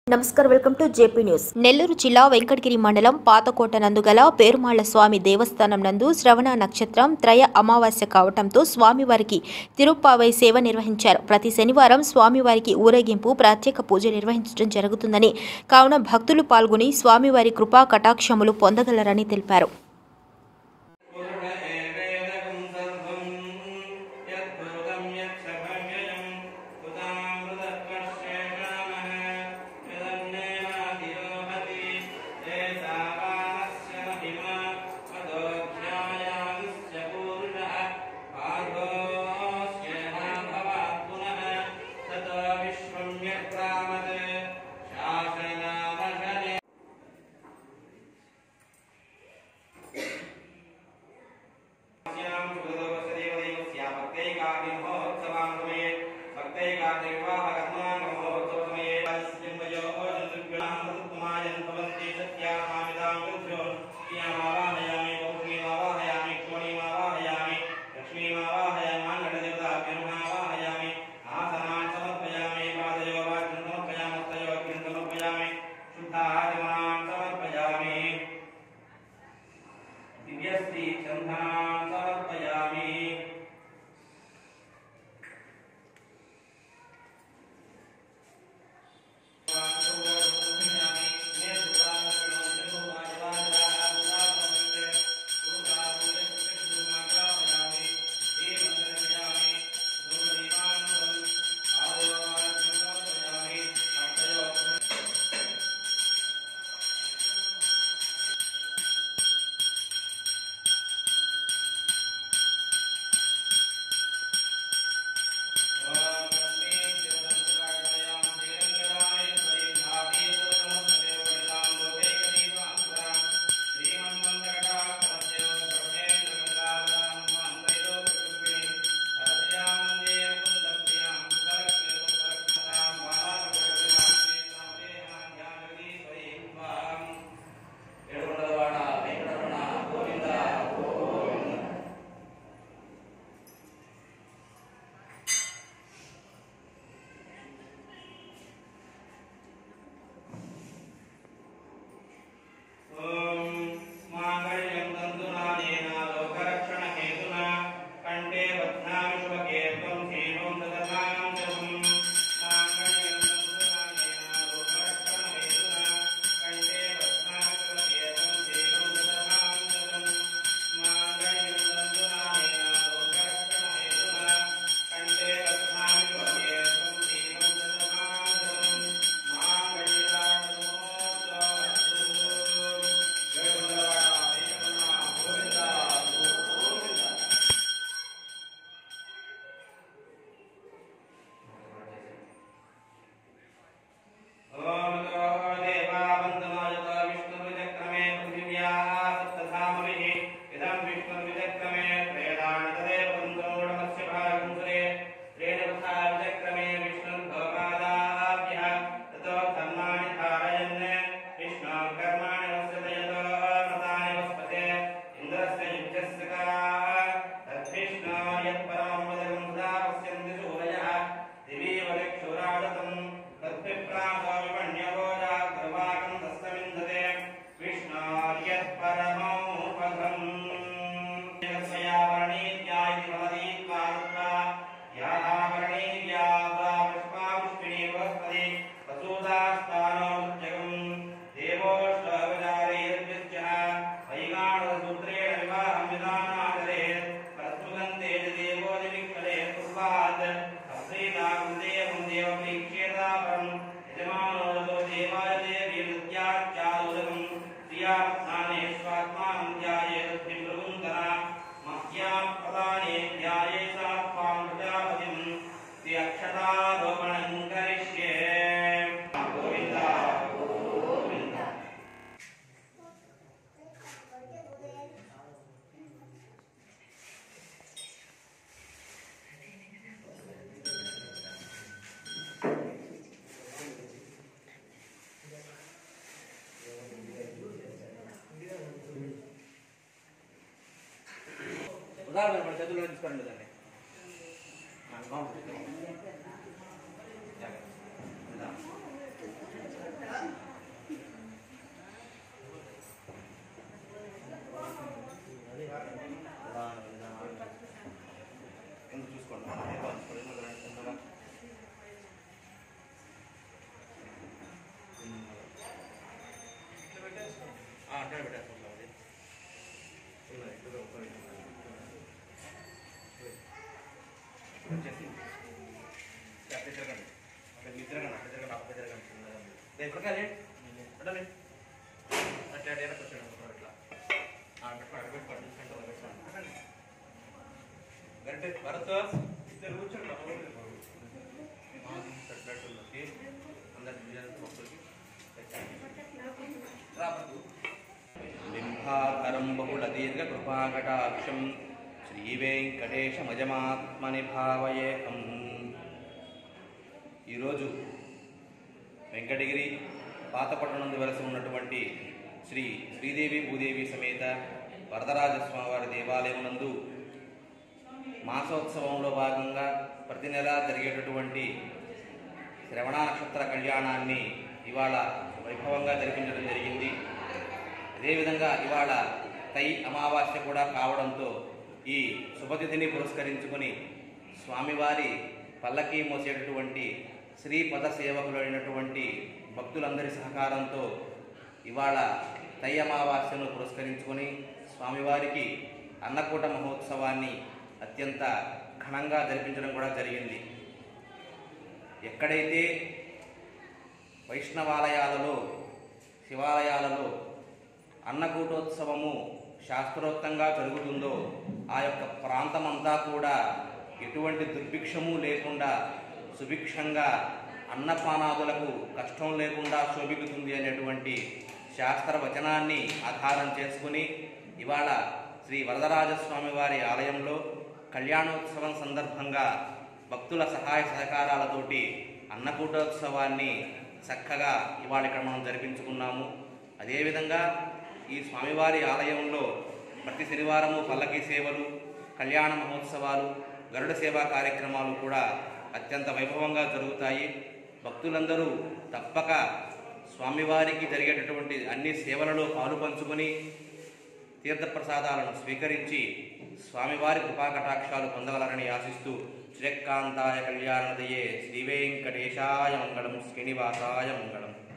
నమస్కారం welcome to JP news Nellore జిల్లా వెంకటగిరి మండలం పాతకోట నందుగల పేరుమాళ్ల స్వామి దేవస్థానం నందు శ్రవణ నక్షత్రం త్రయ అమావాస్య కావటంతో స్వామివారికి తిరుప్పావై సేవ నిర్వహించారు ప్రతి శనివారం స్వామివారికి ఊరేగింపు ప్రత్యేక పూజ నిర్వహించడం జరుగుతుందని కావున భక్తులు పాల్గొని స్వామివారి కృపా కటాక్షములు పొందగలరని తెలిపారు పూర్ణ ఏవేదకం సర్వం యద్భూతం యక్షభవ్యయం సుతామృతత్వశేషామః యదన్నేనాతిరోహతి ते सावानस्य महिमा मदोऽध्यायागस्य पूरुषः पार्थोऽस्येहा भवात् पुनः ततो विश्वं यक्रामत् शासनामशने अस्यां सुगतवसदेवदेवस्य भक्तैकाग्निमहोत्सवाङ्गमये भक्तैकाग्निविवाहकर्माङ्गमहोत्सवसमये वयोजन्तुभ्यामृतकुमायन् भवन्ति सत्यामामिदां वृद्धो प्रियमावाहयामि पौष्णीमावाहयामि क्षोणीमावाहयामि लक्ष्मीमावाहयामि माङ्गलदेवताभ्यनुमावाहयामि आसनान् समर्पयामि पादयो वाक्यं समर्पयामि हस्तयोग्यं समर्पयामि शुद्धाचमनां समर्पयामि दिव्यस्ति चन्दान् समर्पयामि ఏడుకొండలవాడ వెంకటరమణ గోవింద గోవింద ఓం మాంగళ్యం తంతునానేన లోకరక్షణహేతునా కంఠే బధ్నామి శుభకే త్వం హేమం దదతాం శుభం మాంగళ్యం తంతునానేన లోకరక్షణహేతునా కంఠే బధ్నామి శుభకే త్వం హేమం దదతాం శుభం మాంగళ్యం తంతునానేన లోకరక్షణహేతునా కంఠే బధ్నామి శుభకే త్వం హేమం దదతాం శుభం అక్షతారోపణం కరిష్యే గోవింద గోవింద ఉదాహరణ మన చేతుల్లో తీసుకోండి దాన్ని ఆ, బాగుంది. జాగ్రత్త. ఎక్కడికి ఉండాలి అట్లా అట్లా కూర్చోండి ఇట్లా ఆ, పెట్టుకోండి పెట్టుకోండి సెంటర్లో పెట్టుకోండి పెట్టండి. గరిటె భరత్ ఇద్దరు కూర్చోండి పెట్టినట్టు అందరి భక్తులకి రాబట్టు బింబాకరం బహుళ దీర్ఘ కృపాకటాక్షం శ్రీ వెంకటేశమజమాత్మని భావయేహం ఈరోజు వెంకటగిరి పాతపట్టణందు వెలసి ఉన్నటువంటి శ్రీ శ్రీదేవి భూదేవి సమేత వరదరాజస్వామివారి దేవాలయం నందు మాసోత్సవంలో భాగంగా ప్రతి నెల జరిగేటటువంటి శ్రవణ నక్షత్ర కళ్యాణాన్ని ఇవాళ వైభవంగా జరిపించడం జరిగింది అదేవిధంగా ఇవాళ తై అమావాస్య కూడా కావడంతో ఈ శుభతిథిని పురస్కరించుకొని స్వామివారి పల్లకి మోసేటటువంటి శ్రీపద సేవకులైనటువంటి భక్తులందరి సహకారంతో ఇవాళ తై అమావాస్యను పురస్కరించుకొని స్వామివారికి అన్నకూట మహోత్సవాన్ని అత్యంత ఘనంగా జరిపించడం కూడా జరిగింది ఎక్కడైతే వైష్ణవాలయాలలో శివాలయాలలో అన్నకూటోత్సవము శాస్త్రోక్తంగా జరుగుతుందో ఆ యొక్క ప్రాంతమంతా కూడా ఎటువంటి దుర్భిక్షము లేకుండా సుభిక్షంగా అన్నపానాదులకు కష్టం లేకుండా శోభిగుతుంది అనేటువంటి శాస్త్ర వచనాన్ని ఆధారం చేసుకుని ఇవాళ శ్రీ వరదరాజస్వామి వారి ఆలయంలో కళ్యాణోత్సవం సందర్భంగా భక్తుల సహాయ సహకారాలతోటి అన్నకూటోత్సవాన్ని చక్కగా ఇవాళ ఇక్కడ మనం జరిపించుకున్నాము అదేవిధంగా ఈ స్వామివారి ఆలయంలో ప్రతి శనివారము పల్లకి సేవలు కళ్యాణ మహోత్సవాలు గరుడ సేవా కార్యక్రమాలు కూడా అత్యంత వైభవంగా జరుగుతాయి భక్తులందరూ తప్పక స్వామివారికి జరిగేటటువంటి అన్ని సేవలలో పాలు పంచుకొని తీర్థప్రసాదాలను స్వీకరించి స్వామివారి కృపాకటాక్షాలు పొందగలరని ఆశిస్తూ శ్రీకాంతాయ కళ్యాణదయే శ్రీ వెంకటేశాయ మంగళం శ్రీనివాసాయ మంగళం